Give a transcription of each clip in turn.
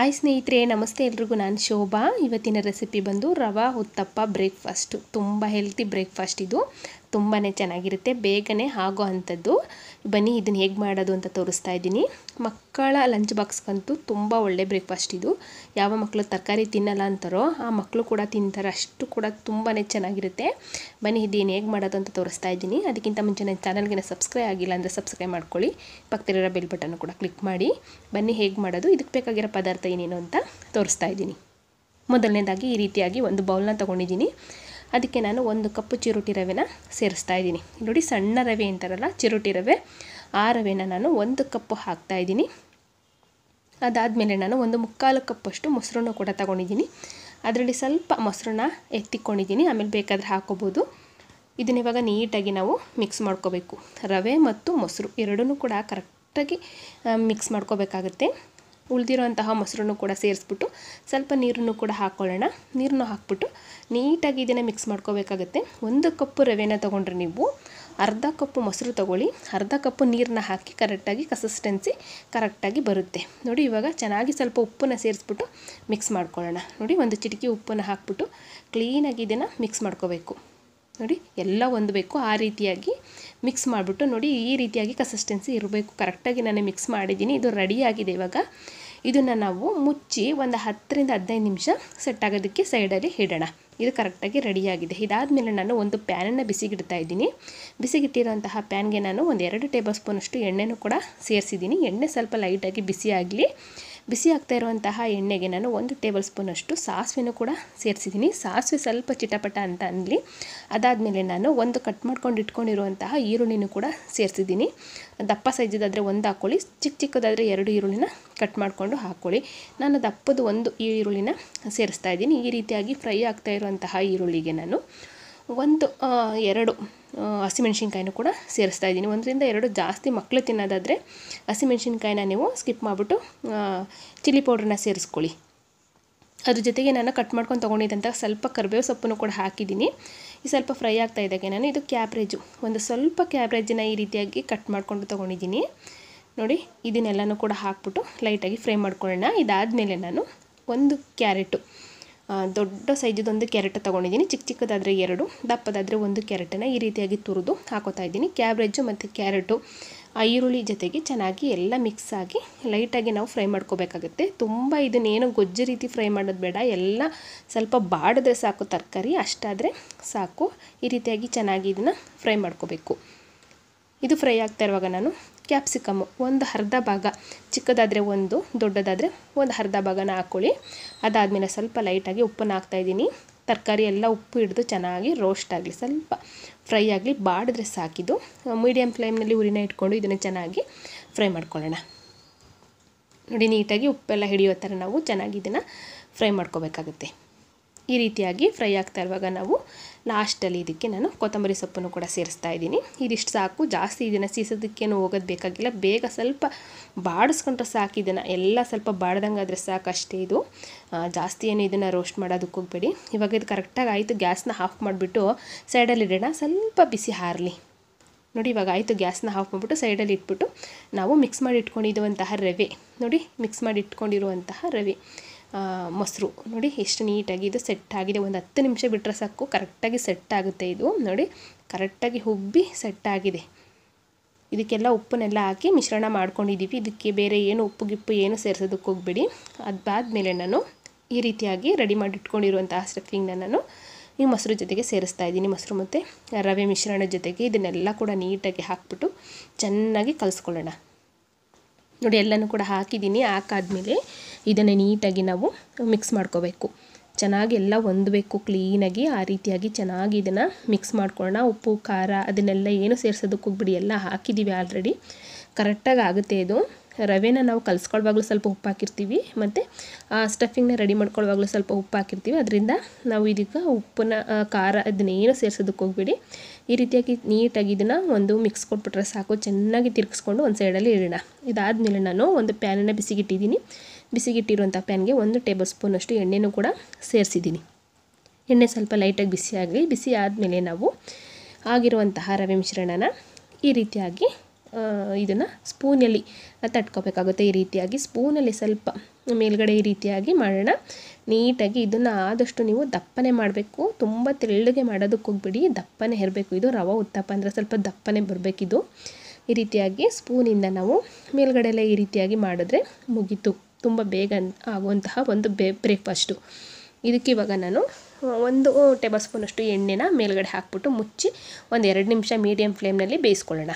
hi ಸ್ನೇಹಿತರೆ ನಮಸ್ತೆ ಎಲ್ರಿಗೂ ನಾನು ಶೋಭಾ ಇವತ್ತಿನ ರೆಸಿಪಿ ಬಂದು ರವಾ ಉತ್ತಪ್ಪ ಬ್ರೇಕ್ಫಾಸ್ಟು ತುಂಬ ಹೆಲ್ತಿ ಬ್ರೇಕ್ಫಾಸ್ಟ್ ಇದು ತುಂಬಾ ಚೆನ್ನಾಗಿರುತ್ತೆ ಬೇಗನೆ ಆಗೋ ಅಂಥದ್ದು ಬನ್ನಿ ಇದನ್ನು ಹೇಗೆ ಮಾಡೋದು ಅಂತ ತೋರಿಸ್ತಾ ಇದ್ದೀನಿ ಮಕ್ಕಳ ಲಂಚ್ ಬಾಕ್ಸ್ಗಂತೂ ತುಂಬ ಒಳ್ಳೆ ಬ್ರೇಕ್ಫಾಸ್ಟ್ ಇದು ಯಾವ ಮಕ್ಕಳು ತರಕಾರಿ ತಿನ್ನಲ್ಲ ಅಂತಾರೋ ಆ ಮಕ್ಕಳು ಕೂಡ ತಿಂತಾರೆ ಅಷ್ಟು ಕೂಡ ತುಂಬಾ ಚೆನ್ನಾಗಿರುತ್ತೆ ಬನ್ನಿ ಇದೇನು ಹೇಗೆ ಮಾಡೋದು ಅಂತ ತೋರಿಸ್ತಾ ಇದ್ದೀನಿ ಅದಕ್ಕಿಂತ ಮುಂಚೆ ನನ್ನ ಚಾನಲ್ಗೆ ಸಬ್ಸ್ಕ್ರೈಬ್ ಆಗಿಲ್ಲ ಅಂದರೆ ಸಬ್ಸ್ಕ್ರೈಬ್ ಮಾಡ್ಕೊಳ್ಳಿ ಪಕ್ಕದಲ್ಲಿರೋ ಬೆಲ್ ಬಟನ್ ಕೂಡ ಕ್ಲಿಕ್ ಮಾಡಿ ಬನ್ನಿ ಹೇಗೆ ಮಾಡೋದು ಇದಕ್ಕೆ ಬೇಕಾಗಿರೋ ಪದಾರ್ಥ ಏನೇನು ಅಂತ ತೋರಿಸ್ತಾ ಇದ್ದೀನಿ ಮೊದಲನೇದಾಗಿ ಈ ರೀತಿಯಾಗಿ ಒಂದು ಬೌಲ್ನ ತೊಗೊಂಡಿದ್ದೀನಿ ಅದಕ್ಕೆ ನಾನು ಒಂದು ಕಪ್ಪು ಚಿರೋಟಿ ರವೆನ ಸೇರಿಸ್ತಾ ಇದ್ದೀನಿ ನೋಡಿ ಸಣ್ಣ ರವೆ ಅಂತಾರಲ್ಲ ಚಿರೋಟಿ ರವೆ ಆ ರವೆನ ನಾನು ಒಂದು ಕಪ್ಪು ಹಾಕ್ತಾ ಇದ್ದೀನಿ ಅದಾದಮೇಲೆ ನಾನು ಒಂದು ಮುಕ್ಕಾಲು ಕಪ್ಪಷ್ಟು ಮೊಸರನ್ನು ಕೂಡ ತಗೊಂಡಿದ್ದೀನಿ ಅದರಲ್ಲಿ ಸ್ವಲ್ಪ ಮೊಸರನ್ನ ಎತ್ತಿಕೊಂಡಿದ್ದೀನಿ ಆಮೇಲೆ ಬೇಕಾದರೆ ಹಾಕೋಬೋದು ಇದನ್ನ ಇವಾಗ ನೀಟಾಗಿ ನಾವು ಮಿಕ್ಸ್ ಮಾಡ್ಕೋಬೇಕು ರವೆ ಮತ್ತು ಮೊಸರು ಎರಡನ್ನೂ ಕೂಡ ಕರೆಕ್ಟಾಗಿ ಮಿಕ್ಸ್ ಮಾಡ್ಕೋಬೇಕಾಗತ್ತೆ ಉಳಿದಿರೋಂತಹ ಮೊಸರನ್ನು ಕೂಡ ಸೇರಿಸ್ಬಿಟ್ಟು ಸ್ವಲ್ಪ ನೀರನ್ನು ಕೂಡ ಹಾಕ್ಕೊಳ್ಳೋಣ ನೀರನ್ನು ಹಾಕ್ಬಿಟ್ಟು ನೀಟಾಗಿ ಇದನ್ನು ಮಿಕ್ಸ್ ಮಾಡ್ಕೋಬೇಕಾಗತ್ತೆ ಒಂದು ಕಪ್ಪು ರವೆನ ತೊಗೊಂಡ್ರೆ ನೀವು ಅರ್ಧ ಕಪ್ಪು ಮೊಸರು ತೊಗೊಳ್ಳಿ ಅರ್ಧ ಕಪ್ಪು ನೀರನ್ನ ಹಾಕಿ ಕರೆಕ್ಟಾಗಿ ಕನ್ಸಿಸ್ಟೆನ್ಸಿ ಕರೆಕ್ಟಾಗಿ ಬರುತ್ತೆ ನೋಡಿ ಇವಾಗ ಚೆನ್ನಾಗಿ ಸ್ವಲ್ಪ ಉಪ್ಪನ್ನು ಸೇರಿಸ್ಬಿಟ್ಟು ಮಿಕ್ಸ್ ಮಾಡ್ಕೊಳ್ಳೋಣ ನೋಡಿ ಒಂದು ಚಿಟಿಕೆ ಉಪ್ಪನ್ನು ಹಾಕ್ಬಿಟ್ಟು ಕ್ಲೀನಾಗಿ ಇದನ್ನು ಮಿಕ್ಸ್ ಮಾಡ್ಕೋಬೇಕು ನೋಡಿ ಎಲ್ಲ ಹೊಂದಬೇಕು ಆ ರೀತಿಯಾಗಿ ಮಿಕ್ಸ್ ಮಾಡಿಬಿಟ್ಟು ನೋಡಿ ಈ ರೀತಿಯಾಗಿ ಕನ್ಸಿಸ್ಟೆನ್ಸಿ ಇರಬೇಕು ಕರೆಕ್ಟಾಗಿ ನಾನು ಮಿಕ್ಸ್ ಮಾಡಿದ್ದೀನಿ ಇದು ರೆಡಿಯಾಗಿದೆ ಇವಾಗ ಇದನ್ನು ನಾವು ಮುಚ್ಚಿ ಒಂದು ಹತ್ತರಿಂದ ಹದಿನೈದು ನಿಮಿಷ ಸೆಟ್ ಆಗೋದಕ್ಕೆ ಸೈಡಲ್ಲಿ ಇಡೋಣ ಇದು ಕರೆಕ್ಟಾಗಿ ರೆಡಿಯಾಗಿದೆ ಇದಾದಮೇಲೆ ನಾನು ಒಂದು ಪ್ಯಾನನ್ನು ಬಿಸಿಗಿಡ್ತಾ ಇದ್ದೀನಿ ಬಿಸಿಗಿಟ್ಟಿರೋಂತಹ ಪ್ಯಾನ್ಗೆ ನಾನು ಒಂದು ಎರಡು ಟೇಬಲ್ ಸ್ಪೂನಷ್ಟು ಎಣ್ಣೆನೂ ಕೂಡ ಸೇರಿಸಿದ್ದೀನಿ ಎಣ್ಣೆ ಸ್ವಲ್ಪ ಲೈಟಾಗಿ ಬಿಸಿ ಆಗಲಿ ಬಿಸಿ ಆಗ್ತಾ ಇರುವಂತಹ ಎಣ್ಣೆಗೆ ನಾನು ಒಂದು ಟೇಬಲ್ ಸ್ಪೂನಷ್ಟು ಸಾಸಿವೆನೂ ಕೂಡ ಸೇರಿಸಿದ್ದೀನಿ ಸಾಸಿವೆ ಸ್ವಲ್ಪ ಚಿಟಪಟ ಅಂತ ಅನ್ನಲಿ ಅದಾದಮೇಲೆ ನಾನು ಒಂದು ಕಟ್ ಮಾಡ್ಕೊಂಡು ಇಟ್ಕೊಂಡಿರುವಂತಹ ಈರುಳ್ಳಿನೂ ಕೂಡ ಸೇರಿಸಿದ್ದೀನಿ ದಪ್ಪ ಸೈಜದಾದರೆ ಒಂದು ಹಾಕ್ಕೊಳ್ಳಿ ಚಿಕ್ಕ ಚಿಕ್ಕದಾದರೆ ಎರಡು ಈರುಳ್ಳಿನ ಕಟ್ ಮಾಡಿಕೊಂಡು ಹಾಕ್ಕೊಳ್ಳಿ ನಾನು ದಪ್ಪದು ಒಂದು ಈರುಳ್ಳಿನ ಸೇರಿಸ್ತಾ ಇದ್ದೀನಿ ಈ ರೀತಿಯಾಗಿ ಫ್ರೈ ಆಗ್ತಾ ಇರುವಂತಹ ಈರುಳ್ಳಿಗೆ ನಾನು ಒಂದು ಎರಡು ಹಸಿಮೆಣ್ಸಿನ್ಕಾಯಿನೂ ಕೂಡ ಸೇರಿಸ್ತಾ ಇದ್ದೀನಿ ಒಂದರಿಂದ ಎರಡು ಜಾಸ್ತಿ ಮಕ್ಕಳು ತಿನ್ನೋದಾದರೆ ಹಸಿಮೆಣ್ಸಿನ್ಕಾಯಿನ ನೀವು ಸ್ಕಿಪ್ ಮಾಡಿಬಿಟ್ಟು ಚಿಲ್ಲಿ ಪೌಡ್ರನ್ನ ಸೇರಿಸ್ಕೊಳ್ಳಿ ಅದ್ರ ಜೊತೆಗೆ ನಾನು ಕಟ್ ಮಾಡ್ಕೊಂಡು ತೊಗೊಂಡಿದ್ದಂಥ ಸ್ವಲ್ಪ ಕರಿಬೇವು ಸೊಪ್ಪನ್ನು ಕೂಡ ಹಾಕಿದ್ದೀನಿ ಈ ಸ್ವಲ್ಪ ಫ್ರೈ ಆಗ್ತಾ ಇದ್ದಾಗೆ ನಾನು ಇದು ಕ್ಯಾಬ್ರೇಜು ಒಂದು ಸ್ವಲ್ಪ ಕ್ಯಾಬ್ರೇಜನ್ನ ಈ ರೀತಿಯಾಗಿ ಕಟ್ ಮಾಡ್ಕೊಂಡು ತೊಗೊಂಡಿದ್ದೀನಿ ನೋಡಿ ಇದನ್ನೆಲ್ಲನೂ ಕೂಡ ಹಾಕ್ಬಿಟ್ಟು ಲೈಟಾಗಿ ಫ್ರೈ ಮಾಡ್ಕೊಳ್ಳೋಣ ಇದಾದಮೇಲೆ ನಾನು ಒಂದು ಕ್ಯಾರೆಟು ದೊಡ್ಡ ಸೈಜದೊಂದು ಕ್ಯಾರೆಟ್ ತೊಗೊಂಡಿದ್ದೀನಿ ಚಿಕ್ಕ ಚಿಕ್ಕದಾದರೆ ಎರಡು ದಪ್ಪದಾದರೆ ಒಂದು ಕ್ಯಾರೆಟನ್ನು ಈ ರೀತಿಯಾಗಿ ತುರಿದು ಹಾಕೋತಾ ಇದ್ದೀನಿ ಕ್ಯಾಬ್ರೇಜು ಮತ್ತು ಕ್ಯಾರೆಟು ಆ ಈರುಳ್ಳಿ ಜೊತೆಗೆ ಚೆನ್ನಾಗಿ ಎಲ್ಲ ಮಿಕ್ಸ್ ಆಗಿ ಲೈಟಾಗಿ ನಾವು ಫ್ರೈ ಮಾಡ್ಕೋಬೇಕಾಗುತ್ತೆ ತುಂಬ ಇದನ್ನೇನು ಗೊಜ್ಜು ರೀತಿ ಫ್ರೈ ಮಾಡೋದು ಬೇಡ ಎಲ್ಲ ಸ್ವಲ್ಪ ಬಾಡಿದ್ರೆ ಸಾಕು ತರಕಾರಿ ಅಷ್ಟಾದರೆ ಸಾಕು ಈ ರೀತಿಯಾಗಿ ಚೆನ್ನಾಗಿ ಇದನ್ನು ಫ್ರೈ ಮಾಡ್ಕೋಬೇಕು ಇದು ಫ್ರೈ ಆಗ್ತಾ ಇರುವಾಗ ನಾನು ಕ್ಯಾಪ್ಸಿಕಮ್ಮು ಒಂದು ಅರ್ಧ ಭಾಗ ಚಿಕ್ಕದಾದರೆ ಒಂದು ದೊಡ್ಡದಾದರೆ ಒಂದು ಅರ್ಧ ಭಾಗನ ಹಾಕ್ಕೊಳ್ಳಿ ಅದಾದಮೇಲೆ ಸ್ವಲ್ಪ ಲೈಟಾಗಿ ಉಪ್ಪನ್ನು ಹಾಕ್ತಾಯಿದ್ದೀನಿ ತರಕಾರಿ ಎಲ್ಲ ಉಪ್ಪು ಹಿಡಿದು ಚೆನ್ನಾಗಿ ರೋಸ್ಟ್ ಆಗಲಿ ಸ್ವಲ್ಪ ಫ್ರೈ ಆಗಲಿ ಬಾಡಿದ್ರೆ ಸಾಕಿದು ಮೀಡಿಯಮ್ ಫ್ಲೇಮ್ನಲ್ಲಿ ಉರಿನ ಇಟ್ಕೊಂಡು ಇದನ್ನು ಚೆನ್ನಾಗಿ ಫ್ರೈ ಮಾಡ್ಕೊಳ್ಳೋಣ ನೋಡಿ ನೀಟಾಗಿ ಉಪ್ಪೆಲ್ಲ ಹಿಡಿಯೋ ಥರ ನಾವು ಚೆನ್ನಾಗಿ ಇದನ್ನು ಫ್ರೈ ಮಾಡ್ಕೋಬೇಕಾಗುತ್ತೆ ಈ ರೀತಿಯಾಗಿ ಫ್ರೈ ಆಗ್ತಾ ಇರುವಾಗ ನಾವು ಲಾಸ್ಟಲ್ಲಿ ಇದಕ್ಕೆ ನಾನು ಕೊತ್ತಂಬರಿ ಸೊಪ್ಪನ್ನು ಕೂಡ ಸೇರಿಸ್ತಾ ಇದ್ದೀನಿ ಇದಿಷ್ಟು ಸಾಕು ಜಾಸ್ತಿ ಇದನ್ನು ಸೀಸೋದಕ್ಕೇನು ಹೋಗೋದು ಬೇಕಾಗಿಲ್ಲ ಬೇಗ ಸ್ವಲ್ಪ ಬಾಡಿಸ್ಕೊಂಡ್ರೆ ಸಾಕು ಇದನ್ನು ಎಲ್ಲ ಸ್ವಲ್ಪ ಬಾಡ್ದಂಗೆ ಆದರೆ ಸಾಕು ಅಷ್ಟೇ ಇದು ಜಾಸ್ತಿ ಏನು ಇದನ್ನು ರೋಸ್ಟ್ ಮಾಡೋದಕ್ಕೆ ಹೋಗಬೇಡಿ ಇವಾಗ ಇದು ಕರೆಕ್ಟಾಗಿ ಆಯಿತು ಗ್ಯಾಸ್ನ ಆಫ್ ಮಾಡಿಬಿಟ್ಟು ಸೈಡಲ್ಲಿ ಇಡೋಣ ಸ್ವಲ್ಪ ಬಿಸಿ ಹಾರಲಿ ನೋಡಿ ಇವಾಗ ಆಯಿತು ಗ್ಯಾಸ್ನ ಆಫ್ ಮಾಡಿಬಿಟ್ಟು ಸೈಡಲ್ಲಿ ಇಟ್ಬಿಟ್ಟು ನಾವು ಮಿಕ್ಸ್ ಮಾಡಿ ಇಟ್ಕೊಂಡಿರುವಂತಹ ರವೆ ನೋಡಿ ಮಿಕ್ಸ್ ಮಾಡಿ ಇಟ್ಕೊಂಡಿರುವಂತಹ ರವೆ ಮೊಸರು ನೋಡಿ ಎಷ್ಟು ನೀಟಾಗಿ ಇದು ಸೆಟ್ ಆಗಿದೆ ಒಂದು ಹತ್ತು ನಿಮಿಷ ಬಿಟ್ಟರೆ ಸಾಕು ಕರೆಕ್ಟಾಗಿ ಸೆಟ್ ಆಗುತ್ತೆ ಇದು ನೋಡಿ ಕರೆಕ್ಟಾಗಿ ಹುಬ್ಬಿ ಸೆಟ್ ಆಗಿದೆ ಇದಕ್ಕೆಲ್ಲ ಉಪ್ಪನ್ನೆಲ್ಲ ಹಾಕಿ ಮಿಶ್ರಣ ಮಾಡ್ಕೊಂಡಿದ್ದೀವಿ ಇದಕ್ಕೆ ಬೇರೆ ಏನು ಉಪ್ಪು ಗಿಪ್ಪು ಏನು ಸೇರಿಸೋದಕ್ಕೆ ಹೋಗಬೇಡಿ ಅದಾದಮೇಲೆ ನಾನು ಈ ರೀತಿಯಾಗಿ ರೆಡಿ ಮಾಡಿ ಇಟ್ಕೊಂಡಿರುವಂತಹ ಸ್ಟಫಿಂಗ್ನ ನಾನು ಈ ಮೊಸರು ಜೊತೆಗೆ ಸೇರಿಸ್ತಾ ಇದ್ದೀನಿ ಮೊಸರು ಮತ್ತು ರವೆ ಮಿಶ್ರಣದ ಜೊತೆಗೆ ಇದನ್ನೆಲ್ಲ ಕೂಡ ನೀಟಾಗಿ ಹಾಕ್ಬಿಟ್ಟು ಚೆನ್ನಾಗಿ ಕಲಿಸ್ಕೊಳ್ಳೋಣ ನೋಡಿ ಎಲ್ಲನೂ ಕೂಡ ಹಾಕಿದ್ದೀನಿ ಹಾಕಾದ್ಮೇಲೆ ಇದನ್ನು ನೀಟಾಗಿ ನಾವು ಮಿಕ್ಸ್ ಮಾಡ್ಕೋಬೇಕು ಚೆನ್ನಾಗಿ ಎಲ್ಲ ಹೊಂದಬೇಕು ಕ್ಲೀನಾಗಿ ಆ ರೀತಿಯಾಗಿ ಚೆನ್ನಾಗಿ ಇದನ್ನು ಮಿಕ್ಸ್ ಮಾಡ್ಕೊಳ್ಳೋಣ ಉಪ್ಪು ಖಾರ ಅದನ್ನೆಲ್ಲ ಏನು ಸೇರಿಸೋದಕ್ಕೆ ಹೋಗ್ಬಿಡಿ ಎಲ್ಲ ಹಾಕಿದ್ದೀವಿ ಆಲ್ರೆಡಿ ಕರೆಕ್ಟಾಗಿ ಆಗುತ್ತೆ ಇದು ರವೆನ ನಾವು ಕಲಿಸ್ಕೊಳ್ಳುವಾಗಲೂ ಸ್ವಲ್ಪ ಉಪ್ಪು ಹಾಕಿರ್ತೀವಿ ಮತ್ತು ಸ್ಟಫಿಂಗ್ನ ರೆಡಿ ಮಾಡ್ಕೊಳ್ಳುವಾಗಲೂ ಸ್ವಲ್ಪ ಉಪ್ಪು ಹಾಕಿರ್ತೀವಿ ಅದರಿಂದ ನಾವು ಇದಕ್ಕೆ ಉಪ್ಪನ್ನ ಖಾರ ಅದನ್ನೇನು ಸೇರಿಸೋದಕ್ಕೆ ಹೋಗ್ಬೇಡಿ ಈ ರೀತಿಯಾಗಿ ನೀಟಾಗಿ ಇದನ್ನು ಒಂದು ಮಿಕ್ಸ್ ಕೊಟ್ಬಿಟ್ರೆ ಸಾಕು ಚೆನ್ನಾಗಿ ತಿರ್ಗಿಸ್ಕೊಂಡು ಒಂದು ಸೈಡಲ್ಲಿ ಇಡೋಣ ಇದಾದಮೇಲೆ ನಾನು ಒಂದು ಪ್ಯಾನನ್ನು ಬಿಸಿಗಿಟ್ಟಿದ್ದೀನಿ ಬಿಸಿಗಿಟ್ಟಿರುವಂಥ ಪ್ಯಾನ್ಗೆ ಒಂದು ಟೇಬಲ್ ಸ್ಪೂನಷ್ಟು ಎಣ್ಣೆನೂ ಕೂಡ ಸೇರಿಸಿದ್ದೀನಿ ಎಣ್ಣೆ ಸ್ವಲ್ಪ ಲೈಟಾಗಿ ಬಿಸಿ ಆಗಲಿ ಬಿಸಿ ಆದಮೇಲೆ ನಾವು ಆಗಿರುವಂತಹ ರವೆ ಮಿಶ್ರಣನ ಈ ರೀತಿಯಾಗಿ ಇದನ್ನು ಸ್ಪೂನಲ್ಲಿ ತಟ್ಕೋಬೇಕಾಗುತ್ತೆ ಈ ರೀತಿಯಾಗಿ ಸ್ಪೂನಲ್ಲಿ ಸ್ವಲ್ಪ ಮೇಲ್ಗಡೆ ಈ ರೀತಿಯಾಗಿ ಮಾಡೋಣ ನೀಟಾಗಿ ಇದನ್ನು ಆದಷ್ಟು ನೀವು ದಪ್ಪನೆ ಮಾಡಬೇಕು ತುಂಬ ತೆಳ್ಳಗೆ ಮಾಡೋದಕ್ಕೆ ಹೋಗ್ಬಿಡಿ ದಪ್ಪನೆ ಇರಬೇಕು ಇದು ರವೆ ಉತ್ತಪ್ಪ ಅಂದರೆ ಸ್ವಲ್ಪ ದಪ್ಪನೆ ಬರಬೇಕಿದು ಈ ರೀತಿಯಾಗಿ ಸ್ಪೂನಿಂದ ನಾವು ಮೇಲ್ಗಡೆ ಎಲ್ಲ ಈ ರೀತಿಯಾಗಿ ಮಾಡಿದ್ರೆ ಮುಗೀತು ತುಂಬ ಬೇಗ ಆಗುವಂತಹ ಒಂದು ಬೇ ಬ್ರೇಕ್ಫಾಸ್ಟು ಇದಕ್ಕೆ ಇವಾಗ ನಾನು ಒಂದು ಟೇಬಲ್ ಸ್ಪೂನಷ್ಟು ಎಣ್ಣೆನ ಮೇಲ್ಗಡೆ ಹಾಕ್ಬಿಟ್ಟು ಮುಚ್ಚಿ ಒಂದು ಎರಡು ನಿಮಿಷ ಮೀಡಿಯಮ್ ಫ್ಲೇಮ್ನಲ್ಲಿ ಬೇಯಿಸ್ಕೊಳ್ಳೋಣ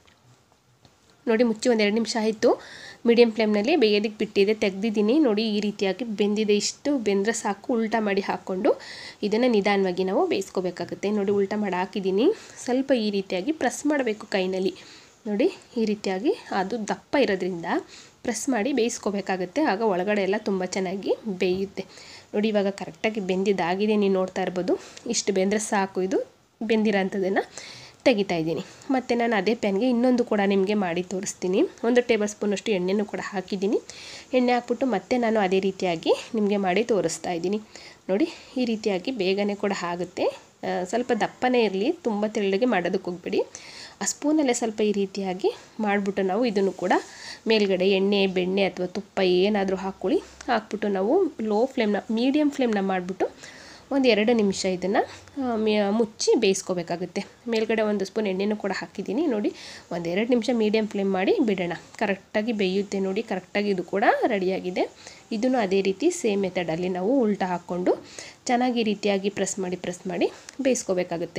ನೋಡಿ ಮುಚ್ಚಿ ಒಂದು ಎರಡು ನಿಮಿಷ ಆಯಿತು ಮೀಡಿಯಮ್ ಫ್ಲೇಮ್ನಲ್ಲಿ ಬೇಯೋದಕ್ಕೆ ಬಿಟ್ಟಿದೆ ತೆಗ್ದಿದ್ದೀನಿ ನೋಡಿ ಈ ರೀತಿಯಾಗಿ ಬೆಂದಿದೆ ಇಷ್ಟು ಬೆಂದರೆ ಸಾಕು ಉಲ್ಟಾ ಮಾಡಿ ಹಾಕ್ಕೊಂಡು ಇದನ್ನು ನಿಧಾನವಾಗಿ ನಾವು ಬೇಯಿಸ್ಕೋಬೇಕಾಗುತ್ತೆ ನೋಡಿ ಉಲ್ಟಾ ಮಾಡಿ ಹಾಕಿದ್ದೀನಿ ಸ್ವಲ್ಪ ಈ ರೀತಿಯಾಗಿ ಪ್ರೆಸ್ ಮಾಡಬೇಕು ಕೈನಲ್ಲಿ ನೋಡಿ ಈ ರೀತಿಯಾಗಿ ಅದು ದಪ್ಪ ಇರೋದ್ರಿಂದ ಪ್ರೆಸ್ ಮಾಡಿ ಬೇಯಿಸ್ಕೋಬೇಕಾಗುತ್ತೆ ಆಗ ಒಳಗಡೆ ಎಲ್ಲ ತುಂಬ ಚೆನ್ನಾಗಿ ಬೇಯುತ್ತೆ ನೋಡಿ ಇವಾಗ ಕರೆಕ್ಟಾಗಿ ಬೆಂದಿದ್ದಾಗಿದೆ ನೀವು ನೋಡ್ತಾ ಇರ್ಬೋದು ಇಷ್ಟು ಬೆಂದರೆ ಸಾಕು ಇದು ಬೆಂದಿರೋ ಅಂಥದ್ದನ್ನು ತೆಗಿತಾ ಇದ್ದೀನಿ ಮತ್ತು ನಾನು ಅದೇ ಪ್ಯಾನ್ಗೆ ಇನ್ನೊಂದು ಕೂಡ ನಿಮಗೆ ಮಾಡಿ ತೋರಿಸ್ತೀನಿ ಒಂದು ಟೇಬಲ್ ಸ್ಪೂನಷ್ಟು ಎಣ್ಣೆನೂ ಕೂಡ ಹಾಕಿದ್ದೀನಿ ಎಣ್ಣೆ ಹಾಕ್ಬಿಟ್ಟು ಮತ್ತೆ ನಾನು ಅದೇ ರೀತಿಯಾಗಿ ನಿಮಗೆ ಮಾಡಿ ತೋರಿಸ್ತಾ ಇದ್ದೀನಿ ನೋಡಿ ಈ ರೀತಿಯಾಗಿ ಬೇಗನೆ ಕೂಡ ಆಗುತ್ತೆ ಸ್ವಲ್ಪ ದಪ್ಪನೇ ಇರಲಿ ತುಂಬ ತೆಳ್ಳಗೆ ಮಾಡೋದಕ್ಕೆ ಹೋಗ್ಬೇಡಿ ಆ ಸ್ಪೂನಲ್ಲೇ ಸ್ವಲ್ಪ ಈ ರೀತಿಯಾಗಿ ಮಾಡಿಬಿಟ್ಟು ನಾವು ಇದನ್ನು ಕೂಡ ಮೇಲ್ಗಡೆ ಎಣ್ಣೆ ಬೆಣ್ಣೆ ಅಥವಾ ತುಪ್ಪ ಏನಾದರೂ ಹಾಕ್ಕೊಳ್ಳಿ ಹಾಕ್ಬಿಟ್ಟು ನಾವು ಲೋ ಫ್ಲೇಮ್ನ ಮೀಡಿಯಮ್ ಫ್ಲೇಮ್ನ ಮಾಡಿಬಿಟ್ಟು ಒಂದು ಎರಡು ನಿಮಿಷ ಇದನ್ನು ಮುಚ್ಚಿ ಬೇಯಿಸ್ಕೋಬೇಕಾಗುತ್ತೆ ಮೇಲ್ಗಡೆ ಒಂದು ಸ್ಪೂನ್ ಎಣ್ಣೆನೂ ಕೂಡ ಹಾಕಿದ್ದೀನಿ ನೋಡಿ ಒಂದು ಎರಡು ನಿಮಿಷ ಮೀಡಿಯಮ್ ಫ್ಲೇಮ್ ಮಾಡಿ ಬಿಡೋಣ ಕರೆಕ್ಟಾಗಿ ಬೇಯುತ್ತೆ ನೋಡಿ ಕರೆಕ್ಟಾಗಿ ಇದು ಕೂಡ ರೆಡಿಯಾಗಿದೆ ಇದನ್ನು ಅದೇ ರೀತಿ ಸೇಮ್ ಮೆಥಡಲ್ಲಿ ನಾವು ಉಲ್ಟಾ ಹಾಕ್ಕೊಂಡು ಚೆನ್ನಾಗಿ ಈ ರೀತಿಯಾಗಿ ಪ್ರೆಸ್ ಮಾಡಿ ಪ್ರೆಸ್ ಮಾಡಿ ಬೇಯಿಸ್ಕೋಬೇಕಾಗುತ್ತೆ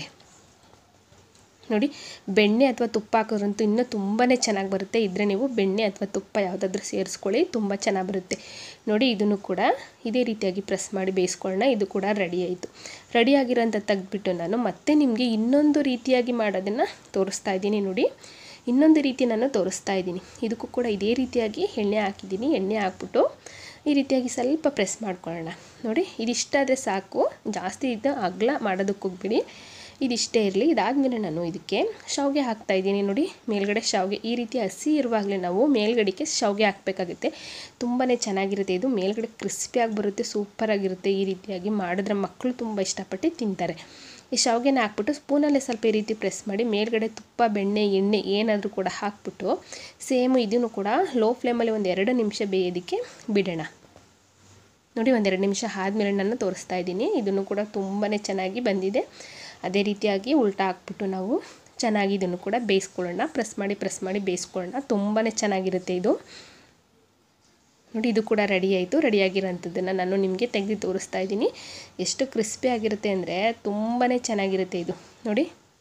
ನೋಡಿ ಬೆಣ್ಣೆ ಅಥವಾ ತುಪ್ಪ ಹಾಕೋದ್ರಂತೂ ಇನ್ನೂ ತುಂಬಾ ಚೆನ್ನಾಗಿ ಬರುತ್ತೆ ಇದ್ದರೆ ನೀವು ಬೆಣ್ಣೆ ಅಥವಾ ತುಪ್ಪ ಯಾವುದಾದ್ರೂ ಸೇರಿಸ್ಕೊಳ್ಳಿ ತುಂಬ ಚೆನ್ನಾಗಿ ಬರುತ್ತೆ ನೋಡಿ ಇದನ್ನು ಕೂಡ ಇದೇ ರೀತಿಯಾಗಿ ಪ್ರೆಸ್ ಮಾಡಿ ಬೇಯಿಸ್ಕೊಳ್ಳೋಣ ಇದು ಕೂಡ ರೆಡಿ ಆಯಿತು ರೆಡಿ ಆಗಿರೋಂಥ ತೆಗ್ದುಬಿಟ್ಟು ನಾನು ಮತ್ತೆ ನಿಮಗೆ ಇನ್ನೊಂದು ರೀತಿಯಾಗಿ ಮಾಡೋದನ್ನು ತೋರಿಸ್ತಾ ಇದ್ದೀನಿ ನೋಡಿ ಇನ್ನೊಂದು ರೀತಿ ನಾನು ತೋರಿಸ್ತಾ ಇದ್ದೀನಿ ಇದಕ್ಕೂ ಕೂಡ ಇದೇ ರೀತಿಯಾಗಿ ಎಣ್ಣೆ ಹಾಕಿದ್ದೀನಿ ಎಣ್ಣೆ ಹಾಕ್ಬಿಟ್ಟು ಈ ರೀತಿಯಾಗಿ ಸ್ವಲ್ಪ ಪ್ರೆಸ್ ಮಾಡ್ಕೊಳ್ಳೋಣ ನೋಡಿ ಇದಿಷ್ಟಾದರೆ ಸಾಕು ಜಾಸ್ತಿ ಇದು ಅಗಲ ಮಾಡೋದಕ್ಕೆ ಹೋಗ್ಬಿಡಿ ಇದಿಷ್ಟೇ ಇರಲಿ ಇದಾದಮೇಲೆ ನಾನು ಇದಕ್ಕೆ ಶಾವಿಗೆ ಹಾಕ್ತಾಯಿದ್ದೀನಿ ನೋಡಿ ಮೇಲ್ಗಡೆ ಶಾವಿಗೆ ಈ ರೀತಿ ಹಸಿ ಇರುವಾಗಲೇ ನಾವು ಮೇಲ್ಗಡೆಗೆ ಶಾವಿಗೆ ಹಾಕಬೇಕಾಗುತ್ತೆ ತುಂಬಾ ಚೆನ್ನಾಗಿರುತ್ತೆ ಇದು ಮೇಲ್ಗಡೆ ಕ್ರಿಸ್ಪಿಯಾಗಿ ಬರುತ್ತೆ ಸೂಪರಾಗಿರುತ್ತೆ ಈ ರೀತಿಯಾಗಿ ಮಾಡಿದ್ರೆ ಮಕ್ಕಳು ತುಂಬ ಇಷ್ಟಪಟ್ಟು ತಿಂತಾರೆ ಈ ಶಾವಿಗೆನ ಹಾಕ್ಬಿಟ್ಟು ಸ್ಪೂನಲ್ಲೇ ಸ್ವಲ್ಪ ಈ ರೀತಿ ಪ್ರೆಸ್ ಮಾಡಿ ಮೇಲ್ಗಡೆ ತುಪ್ಪ ಬೆಣ್ಣೆ ಎಣ್ಣೆ ಏನಾದರೂ ಕೂಡ ಹಾಕ್ಬಿಟ್ಟು ಸೇಮು ಇದನ್ನು ಕೂಡ ಲೋ ಫ್ಲೇಮಲ್ಲಿ ಒಂದು ಎರಡು ನಿಮಿಷ ಬೇಯೋದಕ್ಕೆ ಬಿಡೋಣ ನೋಡಿ ಒಂದೆರಡು ನಿಮಿಷ ಆದಮೇಲೆ ನಾನು ತೋರಿಸ್ತಾ ಇದ್ದೀನಿ ಇದನ್ನು ಕೂಡ ತುಂಬಾ ಚೆನ್ನಾಗಿ ಬಂದಿದೆ ಅದೇ ರೀತಿಯಾಗಿ ಉಲ್ಟಾ ಹಾಕ್ಬಿಟ್ಟು ನಾವು ಚೆನ್ನಾಗಿ ಇದನ್ನು ಕೂಡ ಬೇಯಿಸ್ಕೊಳ್ಳೋಣ ಪ್ರೆಸ್ ಮಾಡಿ ಪ್ರೆಸ್ ಮಾಡಿ ಬೇಯಿಸ್ಕೊಳ್ಳೋಣ ತುಂಬಾ ಚೆನ್ನಾಗಿರುತ್ತೆ ಇದು ನೋಡಿ ಇದು ಕೂಡ ರೆಡಿ ಆಯಿತು ರೆಡಿಯಾಗಿರೋಂಥದ್ದನ್ನು ನಾನು ನಿಮಗೆ ತೆಗೆದು ತೋರಿಸ್ತಾ ಇದ್ದೀನಿ ಎಷ್ಟು ಕ್ರಿಸ್ಪಿ ಆಗಿರುತ್ತೆ ಅಂದರೆ ತುಂಬಾ ಚೆನ್ನಾಗಿರುತ್ತೆ ಇದು ನೋಡಿ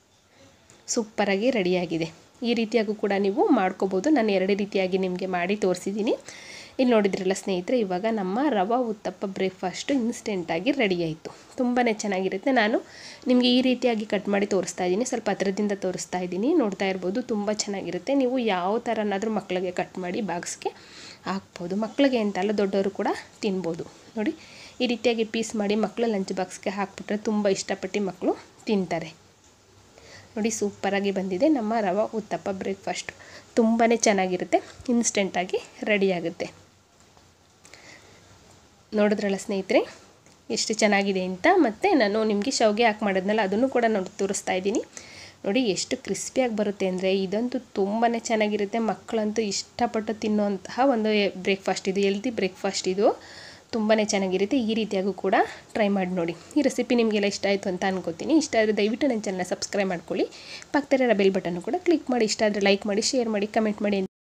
ಸೂಪರಾಗಿ ರೆಡಿಯಾಗಿದೆ ಈ ರೀತಿಯಾಗೂ ಕೂಡ ನೀವು ಮಾಡ್ಕೋಬೋದು ನಾನು ಎರಡು ರೀತಿಯಾಗಿ ನಿಮಗೆ ಮಾಡಿ ತೋರಿಸಿದ್ದೀನಿ ಇಲ್ಲಿ ನೋಡಿದ್ರಲ್ಲ ಸ್ನೇಹಿತರೆ ಇವಾಗ ನಮ್ಮ ರವಾ ಉತ್ತಪ್ಪ ಬ್ರೇಕ್ಫಾಸ್ಟು ಇನ್ಸ್ಟೆಂಟಾಗಿ ರೆಡಿ ಆಯಿತು ತುಂಬಾ ಚೆನ್ನಾಗಿರುತ್ತೆ ನಾನು ನಿಮಗೆ ಈ ರೀತಿಯಾಗಿ ಕಟ್ ಮಾಡಿ ತೋರಿಸ್ತಾ ಇದ್ದೀನಿ ಸ್ವಲ್ಪ ಹತ್ರದಿಂದ ತೋರಿಸ್ತಾ ಇದ್ದೀನಿ ನೋಡ್ತಾ ಇರ್ಬೋದು ತುಂಬ ಚೆನ್ನಾಗಿರುತ್ತೆ ನೀವು ಯಾವ ಥರನಾದರೂ ಮಕ್ಕಳಿಗೆ ಕಟ್ ಮಾಡಿ ಬಾಕ್ಸ್ಗೆ ಹಾಕ್ಬೋದು ಮಕ್ಕಳಿಗೆ ಅಂತಲ್ಲ ದೊಡ್ಡವರು ಕೂಡ ತಿನ್ಬೋದು ನೋಡಿ ಈ ರೀತಿಯಾಗಿ ಪೀಸ್ ಮಾಡಿ ಮಕ್ಕಳು ಲಂಚ್ ಬಾಕ್ಸ್ಗೆ ಹಾಕ್ಬಿಟ್ರೆ ತುಂಬ ಇಷ್ಟಪಟ್ಟು ಮಕ್ಕಳು ತಿಂತಾರೆ ನೋಡಿ ಸೂಪರಾಗಿ ಬಂದಿದೆ ನಮ್ಮ ರವಾ ಉತ್ತಪ್ಪ ಬ್ರೇಕ್ಫಾಸ್ಟ್ ತುಂಬಾ ಚೆನ್ನಾಗಿರುತ್ತೆ ಇನ್ಸ್ಟೆಂಟಾಗಿ ರೆಡಿಯಾಗುತ್ತೆ ನೋಡಿದ್ರಲ್ಲ ಸ್ನೇಹಿತರೆ ಎಷ್ಟು ಚೆನ್ನಾಗಿದೆ ಅಂತ ಮತ್ತು ನಾನು ನಿಮಗೆ ಶಾವಿಗೆ ಹಾಕಿ ಮಾಡಿದ್ನಲ್ಲ ಅದನ್ನು ಕೂಡ ನೋಡಿ ತೋರಿಸ್ತಾ ಇದ್ದೀನಿ ನೋಡಿ ಎಷ್ಟು ಕ್ರಿಸ್ಪಿಯಾಗಿ ಬರುತ್ತೆ ಅಂದರೆ ಇದಂತೂ ತುಂಬಾ ಚೆನ್ನಾಗಿರುತ್ತೆ ಮಕ್ಕಳಂತೂ ಇಷ್ಟಪಟ್ಟು ತಿನ್ನುವಂತಹ ಒಂದು ಬ್ರೇಕ್ಫಾಸ್ಟ್ ಇದು ಹೆಲ್ದಿ ಬ್ರೇಕ್ಫಾಸ್ಟ್ ಇದು ತುಂಬಾ ಚೆನ್ನಾಗಿರುತ್ತೆ ಈ ರೀತಿಯಾಗೂ ಕೂಡ ಟ್ರೈ ಮಾಡಿ ನೋಡಿ ಈ ರೆಸಿಪಿ ನಿಮಗೆಲ್ಲ ಇಷ್ಟ ಆಯಿತು ಅಂತ ಅನ್ಕೋತೀನಿ ಇಷ್ಟ ಆದರೆ ದಯವಿಟ್ಟು ನನ್ನ ಚಾನಲ್ ಸಬ್ಸ್ಕ್ರೈಬ್ ಮಾಡ್ಕೊಳ್ಳಿ ಪಕ್ಕದಲ್ಲಿರೋ ಬೆಲ್ ಬಟನ್ನು ಕೂಡ ಕ್ಲಿಕ್ ಮಾಡಿ ಇಷ್ಟ ಆದರೆ ಲೈಕ್ ಮಾಡಿ ಶೇರ್ ಮಾಡಿ ಕಮೆಂಟ್ ಮಾಡಿ